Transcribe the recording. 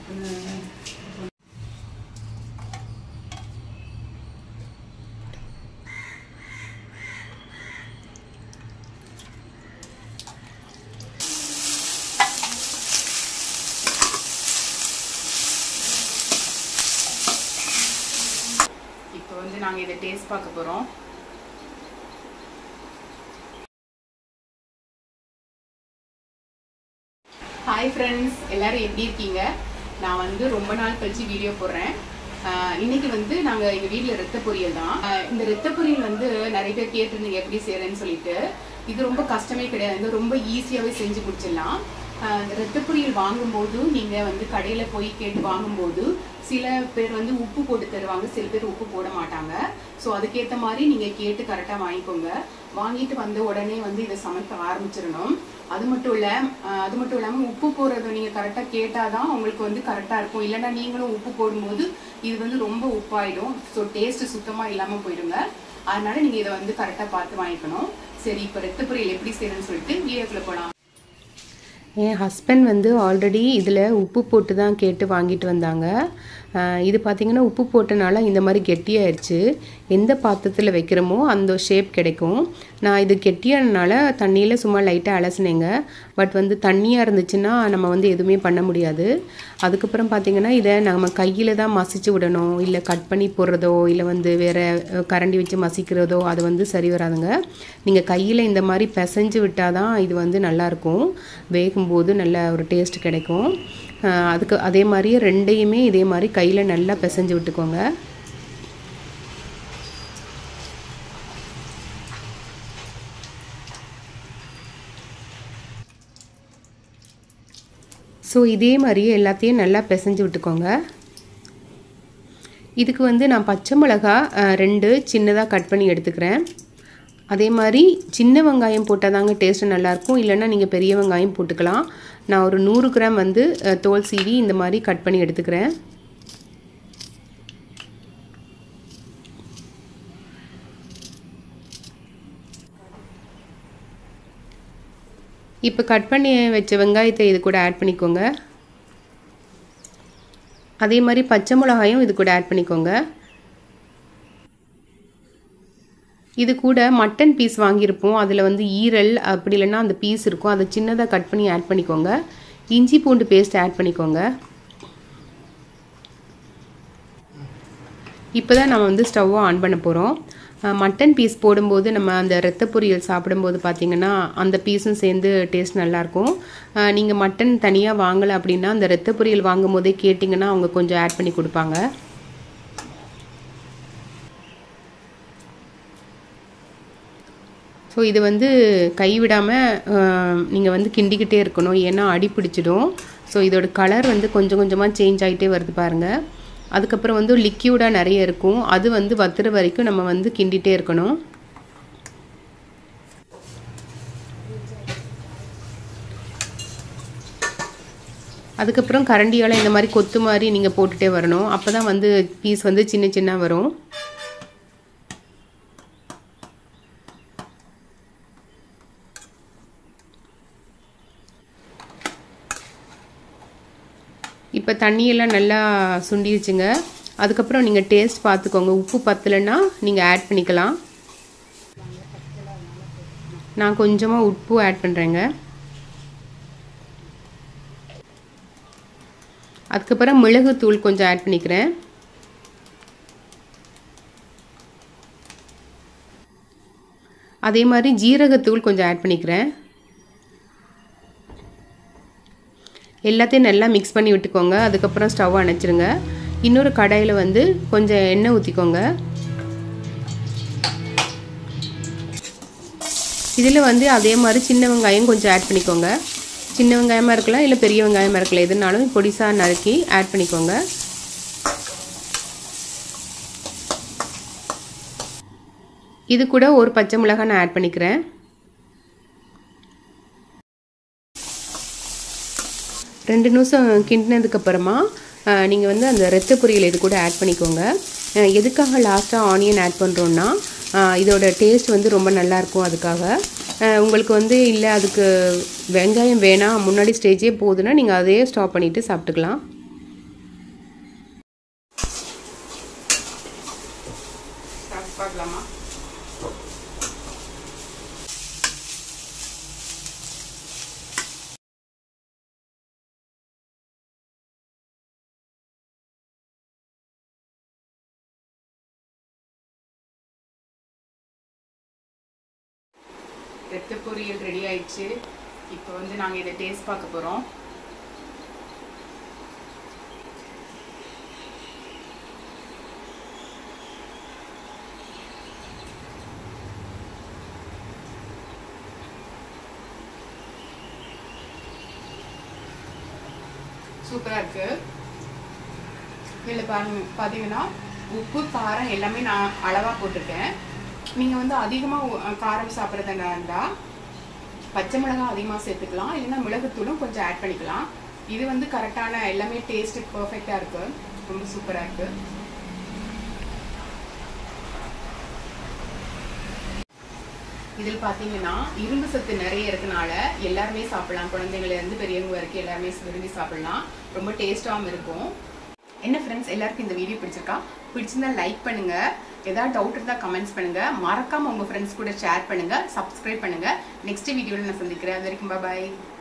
இப்போ வந்து நாங்கள் இதை டேஸ்ட் பார்க்க போகிறோம் ஹாய் ஃப்ரெண்ட்ஸ் எல்லாரும் எப்படி இருக்கீங்க நான் வந்து ரொம்ப நாள் கழிச்சு வீடியோ போடுறேன் ஆஹ் இன்னைக்கு வந்து நாங்கள் எங்கள் வீட்டில் ரத்த பொரியல் தான் ஆஹ் இந்த ரத்த பொரியல் வந்து நிறைய பேர் கேட்டிருந்தீங்க எப்படி செய்கிறேன்னு சொல்லிட்டு இது ரொம்ப கஷ்டமே கிடையாது இது ரொம்ப ஈஸியாகவே செஞ்சு முடிச்சிடலாம் ஆஹ் இந்த ரத்த பொரியல் வாங்கும்போது நீங்கள் வந்து கடையில் போய் கேட்டு வாங்கும்போது சில பேர் வந்து உப்பு போட்டு தருவாங்க சில பேர் உப்பு போட மாட்டாங்க ஸோ அதுக்கேற்ற மாதிரி நீங்கள் கேட்டு கரெக்டாக வாங்கிக்கோங்க வாங்கிட்டு வந்த உடனே வந்து இதை சமைக்க ஆரம்பிச்சிடணும் அது மட்டும் இல்லை அது மட்டும் இல்லாமல் உப்பு போடுறத நீங்கள் கரெக்டாக கேட்டால் தான் உங்களுக்கு வந்து கரெக்டாக இருக்கும் இல்லைன்னா நீங்களும் உப்பு போடும்போது இது வந்து ரொம்ப உப்பாயிடும் ஸோ டேஸ்ட் சுத்தமாக இல்லாமல் போயிடுங்க அதனால நீங்கள் இதை வந்து கரெக்டாக பார்த்து வாங்கிக்கணும் சரி இப்போ ரத்த பொரியல் எப்படி செய்யணும்னு சொல்லிட்டு வீடியோக்குள்ள போகலாம் என் ஹஸ்பண்ட் வந்து ஆல்ரெடி இதில் உப்பு போட்டு தான் கேட்டு வாங்கிட்டு வந்தாங்க ஆஹ் இது பார்த்திங்கன்னா உப்பு போட்டனால இந்த மாதிரி கெட்டியாயிருச்சு எந்த பாத்திரத்தில் வைக்கிறோமோ அந்த ஷேப் கிடைக்கும் நான் இது கெட்டியானனால தண்ணியில் சும்மா லைட்டாக அலசினேங்க பட் வந்து தண்ணியாக இருந்துச்சுன்னா நம்ம வந்து எதுவுமே பண்ண முடியாது அதுக்கப்புறம் பார்த்திங்கன்னா இதை நம்ம கையில் தான் மசிச்சு விடணும் இல்லை கட் பண்ணி போடுறதோ இல்லை வந்து வேறு கரண்டி வச்சு மசிக்கிறதோ அது வந்து சரி வராதுங்க நீங்கள் கையில் இந்த மாதிரி பிசைஞ்சு விட்டால் தான் இது வந்து நல்லாயிருக்கும் வேகும்போது நல்ல ஒரு டேஸ்ட் கிடைக்கும் ஆஹ் அதுக்கு அதே மாதிரி ரெண்டையுமே இதே மாதிரி கையில் நல்லா பிசைஞ்சு விட்டுக்கோங்க ஸோ இதே மாதிரியே எல்லாத்தையும் நல்லா பிசைஞ்சு விட்டுக்கோங்க இதுக்கு வந்து நான் பச்சை மிளகா அஹ், ரெண்டு சின்னதாக கட் பண்ணி எடுத்துக்கிறேன் அதே மாதிரி சின்ன வெங்காயம் போட்டால் தாங்க டேஸ்ட்டு நல்லாயிருக்கும் இல்லைன்னா நீங்கள் பெரிய வெங்காயம் போட்டுக்கலாம் நான் ஒரு நூறு கிராம் வந்து அஹ், தோல் சீவி இந்த மாதிரி கட் பண்ணி எடுத்துக்கிறேன் இப்போ கட் பண்ணி வச்ச வெங்காயத்தை இது கூட ஆட் பண்ணிக்கோங்க அதே மாதிரி பச்சை மிளகாயும் இது கூட ஆட் பண்ணிக்கோங்க இது கூட மட்டன் பீஸ் வாங்கியிருப்போம் அதில் வந்து ஈரல் அப்படி இல்லைன்னா அந்த பீஸ் இருக்கும் அதை சின்னதாக கட் பண்ணி ஆட் பண்ணிக்கோங்க இஞ்சி பூண்டு பேஸ்ட் ஆட் பண்ணிக்கோங்க இப்போ தான் நம்ம வந்து ஸ்டவ்வை ஆன் பண்ண போகிறோம் மட்டன் பீஸ் போடும்போது நம்ம அந்த ரத்த பொரியல் சாப்பிடும்போது பார்த்தீங்கன்னா அந்த பீஸும் சேர்ந்து டேஸ்ட் நல்லாயிருக்கும் நீங்கள் மட்டன் தனியாக வாங்கலை அப்படின்னா அந்த ரத்த பொரியல் வாங்கும் போதே கேட்டிங்கன்னா அவங்க கொஞ்சம் ஆட் பண்ணி கொடுப்பாங்க ஸோ இது வந்து கைவிடாமல் நீங்கள் வந்து கிண்டிக்கிட்டே இருக்கணும் ஏன்னா அடி பிடிச்சிடும் ஸோ இதோட கலர் வந்து கொஞ்சம் கொஞ்சமாக சேஞ்ச் ஆகிட்டே வருது பாருங்கள் அதுக்கப்புறம் வந்து லிக்யூடாக நிறைய இருக்கும் அது வந்து வத்துற வரைக்கும் நம்ம வந்து கிண்டிகிட்டே இருக்கணும் அதுக்கப்புறம் கரண்டியால் இந்த மாதிரி கொத்து மாதிரி நீங்கள் போட்டுகிட்டே வரணும் அப்போ தான் வந்து பீஸ் வந்து சின்ன சின்ன வரும் இப்போ தண்ணியெல்லாம் நல்லா சுண்டிடுச்சுங்க அதுக்கப்புறம் நீங்கள் டேஸ்ட் பார்த்துக்கோங்க உப்பு பத்தலைன்னா நீங்கள் ஆட் பண்ணிக்கலாம் நான் கொஞ்சமாக உப்பு ஆட் பண்ணுறேங்க அதுக்கப்புறம் மிளகுத்தூள் கொஞ்சம் ஆட் பண்ணிக்கிறேன் அதே மாதிரி ஜீரகத்தூள் கொஞ்சம் ஆட் பண்ணிக்கிறேன் எல்லாத்தையும் நல்லா மிக்ஸ் பண்ணி விட்டுக்கோங்க அதுக்கப்புறம் ஸ்டவ் அணைச்சிருங்க இன்னொரு கடாயில் வந்து கொஞ்சம் எண்ணெய் ஊற்றிக்கோங்க இதில் வந்து அதே மாதிரி சின்ன வெங்காயம் கொஞ்சம் ஆட் பண்ணிக்கோங்க சின்ன வெங்காயமாக இருக்கலாம் இல்லை பெரிய வெங்காயமாக இருக்கலாம் எதுனாலும் பொடிசாக நறுக்கி ஆட் பண்ணிக்கோங்க இது கூட ஒரு பச்சை மிளகாய் நான் ஆட் பண்ணிக்கிறேன் ரெண்டு நிமிஷம் கிண்டினதுக்கப்புறமா நீங்கள் வந்து அந்த ரத்த பொரியல் இது கூட ஆட் பண்ணிக்கோங்க அஹ் எதுக்காக லாஸ்ட்டாக ஆனியன் ஆட் பண்ணுறோன்னா இதோட டேஸ்ட் வந்து ரொம்ப நல்லாயிருக்கும் அதுக்காக அஹ் உங்களுக்கு வந்து இல்லை அதுக்கு வெங்காயம் வேணாம் முன்னாடி ஸ்டேஜே போகுதுன்னா நீங்கள் அதையே ஸ்டாப் பண்ணிவிட்டு சாப்பிட்டுக்கலாம் ரத்த பொரியல் ரெடி ஆயிடுச்சு இப்போ வந்து நாங்கள் இதை டேஸ்ட் பார்க்க போகிறோம் சூப்பராக இருக்கு இதில் பாருங்க பார்த்தீங்கன்னா உப்பு காரம் எல்லாமே நான் அளவாக போட்டிருக்கேன் நீங்கள் வந்து அதிகமாக காரம் சாப்பிட்றதா இருந்தால் பச்சை மிளகாய் அதிகமாக சேர்த்துக்கலாம் இல்லைன்னா மிளகுத்தூளும் கொஞ்சம் ஆட் பண்ணிக்கலாம் இது வந்து கரெக்டான எல்லாமே டேஸ்ட்டு பர்ஃபெக்டாக இருக்கு ரொம்ப சூப்பராக இருக்கு இதில் பார்த்தீங்கன்னா இரும்பு சத்து நிறைய இருக்கனால எல்லாருமே சாப்பிடலாம் குழந்தைங்கள இருந்து பெரியவங்க வரைக்கும் எல்லாருமே விரும்பி சாப்பிடலாம் ரொம்ப டேஸ்டாகவும் இருக்கும் என்ன ஃப்ரெண்ட்ஸ் எல்லாருக்கும் இந்த வீடியோ பிடிச்சிருக்கா பிடிச்சிருந்தா லைக் பண்ணுங்க ஏதாவது டவுட் இருந்தால் கமெண்ட்ஸ் பண்ணுங்க மறக்காம உங்க ஃப்ரெண்ட்ஸ் கூட ஷேர் பண்ணுங்க சப்ஸ்கிரைப் பண்ணுங்க நெக்ஸ்ட் வீடியோவில் நான் சந்திக்கிறேன் அது வரைக்கும் பாய்